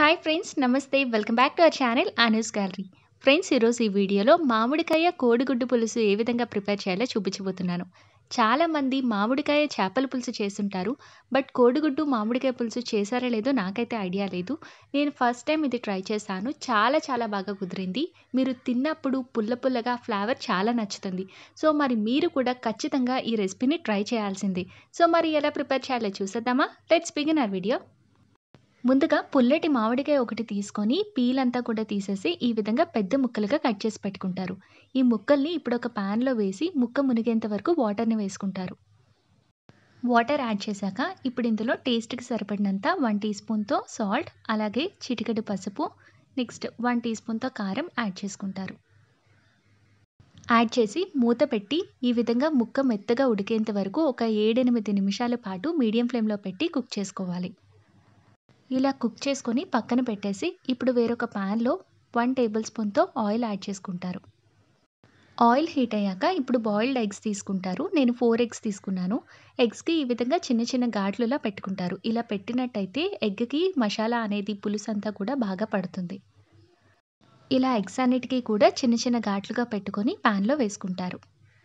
hi friends నమస్తే welcome back to our channel Anu's gallery friends ఈరోజు ఈ వీడియోలో మామిడికాయ కోడిగుడ్డు పులుసు ఏ విధంగా ప్రిపేర్ చేయాలో చూపించబోతున్నాను చాలామంది మామిడికాయ చేపల పులుసు చేస్తుంటారు బట్ కోడిగుడ్డు మామిడికాయ పులుసు చేశారో లేదో నాకైతే ఐడియా లేదు నేను ఫస్ట్ టైం ఇది ట్రై చేశాను చాలా చాలా బాగా కుదిరింది మీరు తిన్నప్పుడు పుల్ల పుల్లగా ఫ్లేవర్ చాలా నచ్చుతుంది సో మరి మీరు కూడా ఖచ్చితంగా ఈ రెసిపీని ట్రై చేయాల్సింది సో మరి ఎలా ప్రిపేర్ చేయాలో చూసేద్దామా లెట్స్ బిగిన్ అవర్ వీడియో ముందుగా పుల్లటి మామిడికాయ ఒకటి తీసుకొని పీల్ అంతా కూడా తీసేసి ఈ విధంగా పెద్ద ముక్కలుగా కట్ చేసి పెట్టుకుంటారు ఈ ముక్కల్ని ఇప్పుడు ఒక ప్యాన్లో వేసి ముక్క మునిగేంత వరకు వాటర్ని వేసుకుంటారు వాటర్ యాడ్ చేశాక ఇప్పుడు ఇందులో టేస్ట్కి సరిపడినంత వన్ టీ స్పూన్తో సాల్ట్ అలాగే చిటికెడు పసుపు నెక్స్ట్ వన్ టీ స్పూన్తో కారం యాడ్ చేసుకుంటారు యాడ్ చేసి మూత పెట్టి ఈ విధంగా ముక్క మెత్తగా ఉడికేంత వరకు ఒక ఏడెనిమిది నిమిషాల పాటు మీడియం ఫ్లేమ్లో పెట్టి కుక్ చేసుకోవాలి ఇలా కుక్ చేసుకొని పక్కన పెట్టేసి ఇప్పుడు వేరొక ప్యాన్లో వన్ టేబుల్ స్పూన్తో ఆయిల్ యాడ్ చేసుకుంటారు ఆయిల్ హీట్ అయ్యాక ఇప్పుడు బాయిల్డ్ ఎగ్స్ తీసుకుంటారు నేను ఫోర్ ఎగ్స్ తీసుకున్నాను ఎగ్స్కి ఈ విధంగా చిన్న చిన్న ఘాట్లులా పెట్టుకుంటారు ఇలా పెట్టినట్టయితే ఎగ్కి మసాలా అనేది పులుసు అంతా కూడా బాగా పడుతుంది ఇలా ఎగ్స్ అన్నిటికీ కూడా చిన్న చిన్న ఘాట్లుగా పెట్టుకొని ప్యాన్లో వేసుకుంటారు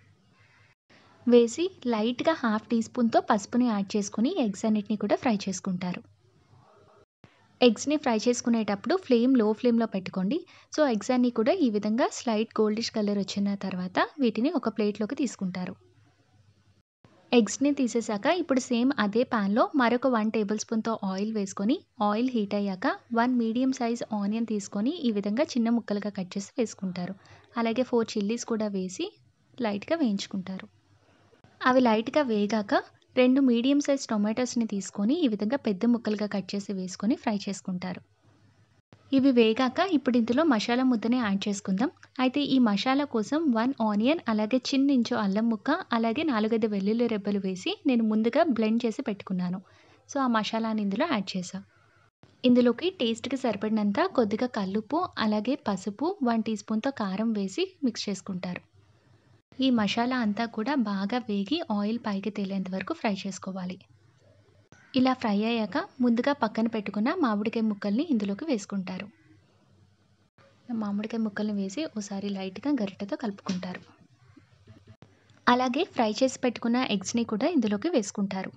వేసి లైట్గా హాఫ్ టీ స్పూన్తో పసుపుని యాడ్ చేసుకుని ఎగ్స్ అన్నిటిని కూడా ఫ్రై చేసుకుంటారు ఎగ్స్ని ఫ్రై చేసుకునేటప్పుడు ఫ్లేమ్ లో ఫ్లేమ్లో పెట్టుకోండి సో ఎగ్స్ అన్నీ కూడా ఈ విధంగా స్లైట్ గోల్డిష్ కలర్ వచ్చిన తర్వాత వీటిని ఒక ప్లేట్లోకి తీసుకుంటారు ఎగ్స్ని తీసేసాక ఇప్పుడు సేమ్ అదే ప్యాన్లో మరొక వన్ టేబుల్ స్పూన్తో ఆయిల్ వేసుకొని ఆయిల్ హీట్ అయ్యాక వన్ మీడియం సైజ్ ఆనియన్ తీసుకొని ఈ విధంగా చిన్న ముక్కలుగా కట్ చేసి వేసుకుంటారు అలాగే ఫోర్ చిల్లీస్ కూడా వేసి లైట్గా వేయించుకుంటారు అవి లైట్గా వేగాక రెండు మీడియం సైజ్ టొమాటోస్ని తీసుకొని ఈ విధంగా పెద్ద ముక్కలుగా కట్ చేసి వేసుకొని ఫ్రై చేసుకుంటారు ఇవి వేగాక ఇప్పుడు ఇందులో మసాలా ముద్దని యాడ్ చేసుకుందాం అయితే ఈ మసాలా కోసం వన్ ఆనియన్ అలాగే చిన్న ఇంచు అల్లం ముక్క అలాగే నాలుగైదు వెల్లుల్లి రెబ్బలు వేసి నేను ముందుగా బ్లెండ్ చేసి పెట్టుకున్నాను సో ఆ మసాలాని ఇందులో యాడ్ చేసా ఇందులోకి టేస్ట్కి సరిపడినంత కొద్దిగా కల్లుపు అలాగే పసుపు వన్ టీ స్పూన్తో కారం వేసి మిక్స్ చేసుకుంటారు ఈ మసాలా అంతా కూడా బాగా వేగి ఆయిల్ పైకి తేలేంత వరకు ఫ్రై చేసుకోవాలి ఇలా ఫ్రై అయ్యాక ముందుగా పక్కన పెట్టుకున్న మామిడికాయ ముక్కల్ని ఇందులోకి వేసుకుంటారు మామిడికాయ ముక్కల్ని వేసి ఒకసారి లైట్గా గరిటెతో కలుపుకుంటారు అలాగే ఫ్రై చేసి పెట్టుకున్న ఎగ్స్ని కూడా ఇందులోకి వేసుకుంటారు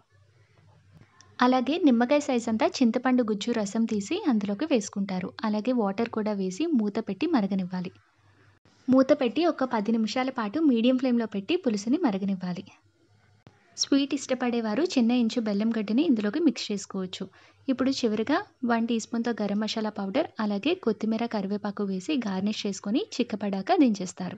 అలాగే నిమ్మకాయ సైజ్ అంతా చింతపండు గుజ్జు రసం తీసి అందులోకి వేసుకుంటారు అలాగే వాటర్ కూడా వేసి మూత పెట్టి మరగనివ్వాలి మూత పెట్టి ఒక పది నిమిషాల పాటు మీడియం ఫ్లేమ్లో పెట్టి పులుసుని మరగనివ్వాలి స్వీట్ ఇష్టపడేవారు చిన్న ఇంచు బెల్లం గడ్డని ఇందులోకి మిక్స్ చేసుకోవచ్చు ఇప్పుడు చివరిగా వన్ టీ స్పూన్తో గరం మసాలా పౌడర్ అలాగే కొత్తిమీర కరివేపాకు వేసి గార్నిష్ చేసుకొని చిక్కపడాక దించేస్తారు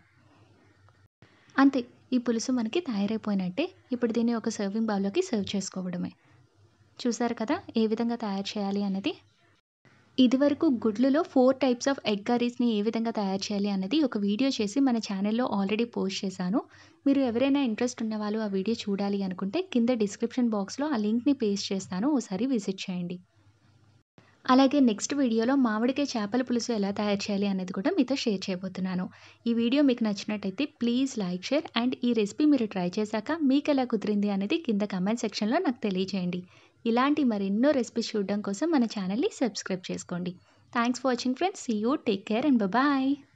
అంతే ఈ పులుసు మనకి తయారైపోయినట్టే ఇప్పుడు దీన్ని ఒక సర్వింగ్ బౌల్లోకి సర్వ్ చేసుకోవడమే చూసారు కదా ఏ విధంగా తయారు చేయాలి అన్నది ఇదివరకు గుడ్లలో ఫోర్ టైప్స్ ఆఫ్ ఎగ్ కర్రీస్ని ఏ విధంగా తయారు చేయాలి అన్నది ఒక వీడియో చేసి మన ఛానల్లో ఆల్రెడీ పోస్ట్ చేశాను మీరు ఎవరైనా ఇంట్రెస్ట్ ఉన్న వాళ్ళు ఆ వీడియో చూడాలి అనుకుంటే కింద డిస్క్రిప్షన్ బాక్స్లో ఆ లింక్ని పేస్ట్ చేస్తాను ఒకసారి విజిట్ చేయండి అలాగే నెక్స్ట్ వీడియోలో మామిడికాయ చేపల పులుసు ఎలా తయారు చేయాలి అనేది కూడా మీతో షేర్ చేయబోతున్నాను ఈ వీడియో మీకు నచ్చినట్టయితే ప్లీజ్ లైక్ షేర్ అండ్ ఈ రెసిపీ మీరు ట్రై చేశాక మీకు ఎలా కుదిరింది అనేది కింద కమెంట్ సెక్షన్లో నాకు తెలియజేయండి ఇలాంటి మరెన్నో రెసిపీస్ చూడడం కోసం మన ఛానల్ని సబ్స్క్రైబ్ చేసుకోండి thanks for watching friends see you take care and bye